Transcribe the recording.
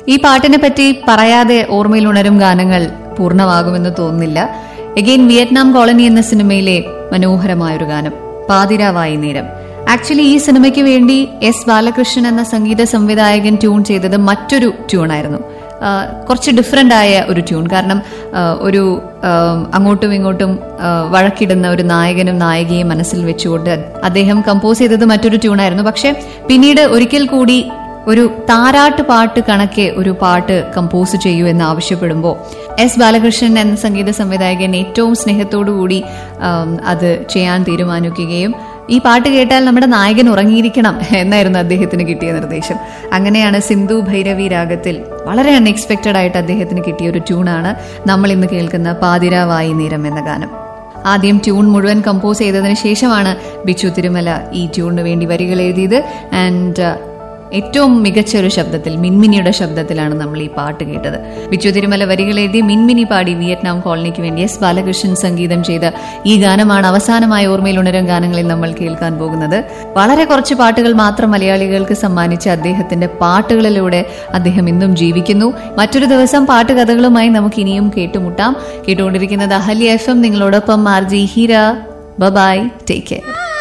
ഈ പാട്ടിനെ പറ്റി പറയാതെ ഓർമ്മയിൽ ഉണരും ഗാനങ്ങൾ പൂർണ്ണമാകുമെന്ന് തോന്നുന്നില്ല എഗെയിൻ വിയറ്റ്നാം കോളനി എന്ന സിനിമയിലെ മനോഹരമായൊരു ഗാനം പാതിരാവായി നേരം ആക്ച്വലി ഈ സിനിമയ്ക്ക് വേണ്ടി എസ് ബാലകൃഷ്ണൻ എന്ന സംഗീത സംവിധായകൻ ട്യൂൺ ചെയ്തത് മറ്റൊരു ട്യൂണായിരുന്നു ആ, കുറച്ച് ഡിഫറെന്റ് ആയ ഒരു ട്യൂൺ കാരണം ആ, ഒരു ആ, അങ്ങോട്ടും ഇങ്ങോട്ടും ആ, വഴക്കിടുന്ന ഒരു നായകനും നായികയും മനസ്സിൽ വെച്ചുകൊണ്ട് അദ്ദേഹം കമ്പോസ് ചെയ്തത് മറ്റൊരു ട്യൂണായിരുന്നു പക്ഷെ പിന്നീട് ഒരിക്കൽ കൂടി ഒരു താരാട്ട് പാട്ട് കണക്കെ ഒരു പാട്ട് കമ്പോസ് ചെയ്യൂ എന്ന് ആവശ്യപ്പെടുമ്പോൾ എസ് ബാലകൃഷ്ണൻ എന്ന സംഗീത സംവിധായകൻ ഏറ്റവും സ്നേഹത്തോടു കൂടി ആം, അത് ചെയ്യാൻ തീരുമാനിക്കുകയും ഈ പാട്ട് കേട്ടാൽ നമ്മുടെ നായകൻ ഉറങ്ങിയിരിക്കണം എന്നായിരുന്നു അദ്ദേഹത്തിന് കിട്ടിയ നിർദ്ദേശം അങ്ങനെയാണ് സിന്ധു ഭൈരവി രാഗത്തിൽ വളരെ അൺഎക്സ്പെക്റ്റഡ് ആയിട്ട് അദ്ദേഹത്തിന് കിട്ടിയ ഒരു ട്യൂണാണ് നമ്മൾ ഇന്ന് കേൾക്കുന്ന പാതിരാവായി നേരം എന്ന ഗാനം ആദ്യം ട്യൂൺ മുഴുവൻ കമ്പോസ് ചെയ്തതിന് ശേഷമാണ് ബിച്ചു തിരുമല ഈ ട്യൂണിന് വേണ്ടി വരികൾ എഴുതിയത് ആൻഡ് ഏറ്റവും മികച്ച ഒരു ശബ്ദത്തിൽ മിൻമിനിയുടെ ശബ്ദത്തിലാണ് നമ്മൾ ഈ പാട്ട് കേട്ടത് ബിച്ചു തിരുമല വരികൾ എഴുതി മിൻമിനി പാടി വിയറ്റ്നാം കോളനിക്ക് വേണ്ടി എസ് ബാലകൃഷ്ണൻ സംഗീതം ചെയ്ത ഈ ഗാനമാണ് അവസാനമായ ഓർമ്മയിൽ ഉണരും ഗാനങ്ങളിൽ നമ്മൾ കേൾക്കാൻ പോകുന്നത് വളരെ കുറച്ച് പാട്ടുകൾ മാത്രം മലയാളികൾക്ക് സമ്മാനിച്ച അദ്ദേഹത്തിന്റെ പാട്ടുകളിലൂടെ അദ്ദേഹം ഇന്നും ജീവിക്കുന്നു മറ്റൊരു ദിവസം പാട്ടുകഥകളുമായി നമുക്ക് ഇനിയും കേട്ടുമുട്ടാം കേട്ടുകൊണ്ടിരിക്കുന്നത് അഹല്യ എഫ് എം നിങ്ങളോടൊപ്പം R J Heera bye take care